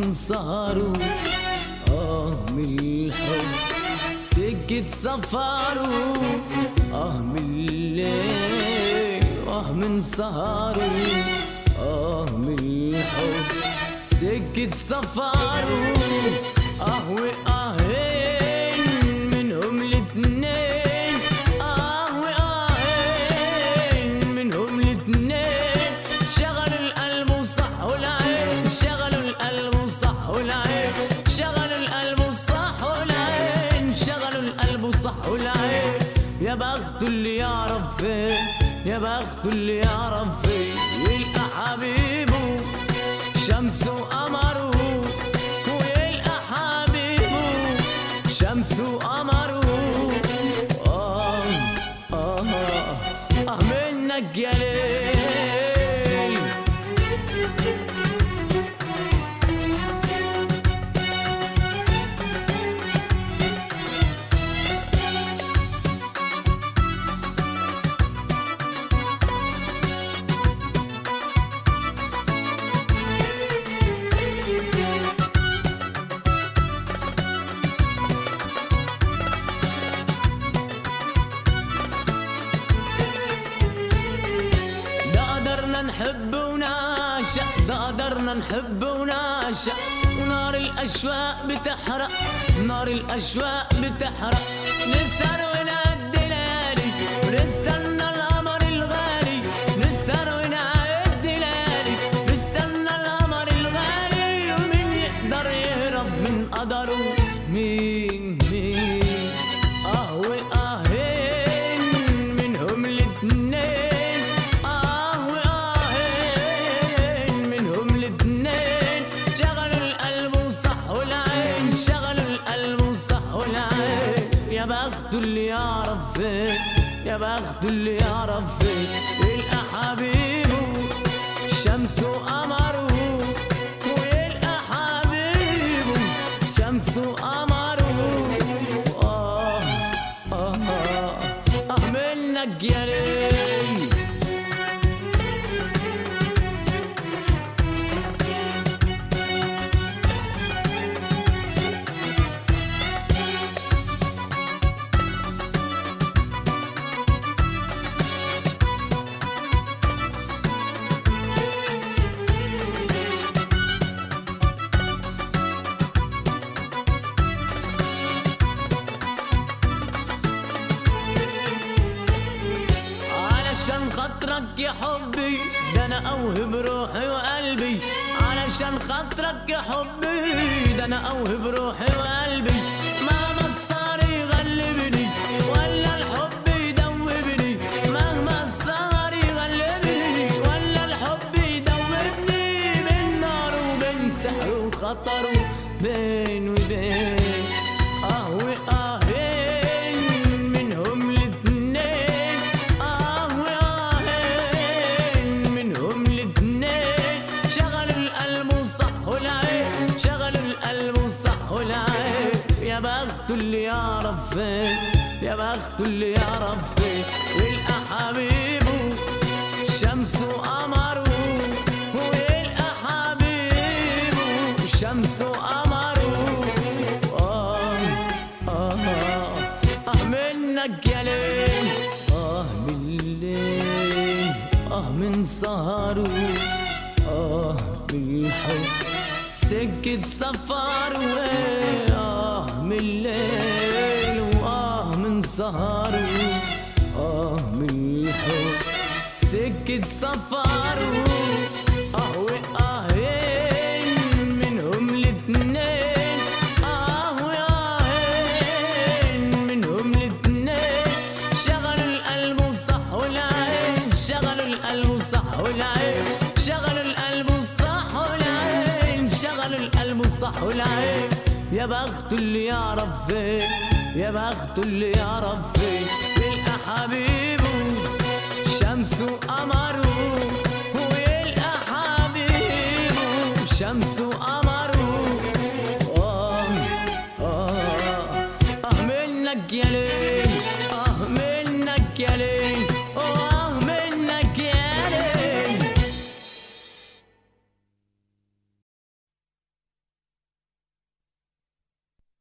من سهره آه من الحب سكة سفره آه من الليل آه من سهره آه من الحب سكة سفره آه وآهين منهم الاتنين آه وآهين منهم الاتنين شغلوا القلب وصحوا العين شغلوا القلب وصحوا العين شغلوا القلب وصحوا العين شغلوا القلب وصحوا العين يا بخت اللي يعرف فين يا بخت اللي يعرف فين يلقى حبيبه شمس وقمره ويلقى حبيبه شمس وقمره آه آه آه منك يا ليل ده قدرنا نحب ونعشق ده قدرنا نحب ونعشق ونار الأشواق بتحرق نار الأشواق بتحرق نسهر ونعد ليالي ونستنى القمر الغالي نسهر ونعد ليالي نستنى القمر الغالي ومين يقدر يهرب من قدره مين مين اه وآهين منهم الاتنين اه وآهين منهم الاتنين شغلوا القلب وصحوا العين شغلوا القلب وصحوا العين يا بخت اللي يعرف فين يا بخت اللي يعرف فين يلقى حبيبه شمس وقمره ويلقى حبيبه شمس وقمره آه آه آه, آه منك يا ليل علشان خاطرك يا حبي ده انا اوهب روحي وقلبي علشان خاطرك يا حبي ده انا اوهب روحي وقلبي مهما السهر يغلبني ولا الحب يدوبني مهما السهر يغلبني ولا الحب يدوبني بين نار وبين سحر وخطر بين وبين اه وآهين منهم الاتنين اه وآهين منهم الاتنين شغلوا القلب وصحوا العين شغلوا القلب وصحوا العين يا بخت اللي يعرف فين يا بخت اللي يعرف فين يلقى حبيبه شمس وقمره ويلقى حبيبه شمس وقمره آه آه آه منك يا ليل آه من الليل آه من سهره آه من الحب سكة سفر آه من الليل وآه من سهره آه من الحب سكة سفر آه وآهين منهم الاتنين آه وآهين منهم الاتنين شغلوا القلب وصحوا العين شغلوا القلب وصحوا العين شغلوا القلب وصحوا العين شغلوا القلب وصحوا العين يا بخت اللي يعرف فين يا بخت اللي يعرف فين يلقى حبيبه شمس وقمره ويلقى حبيبه شمس وقمره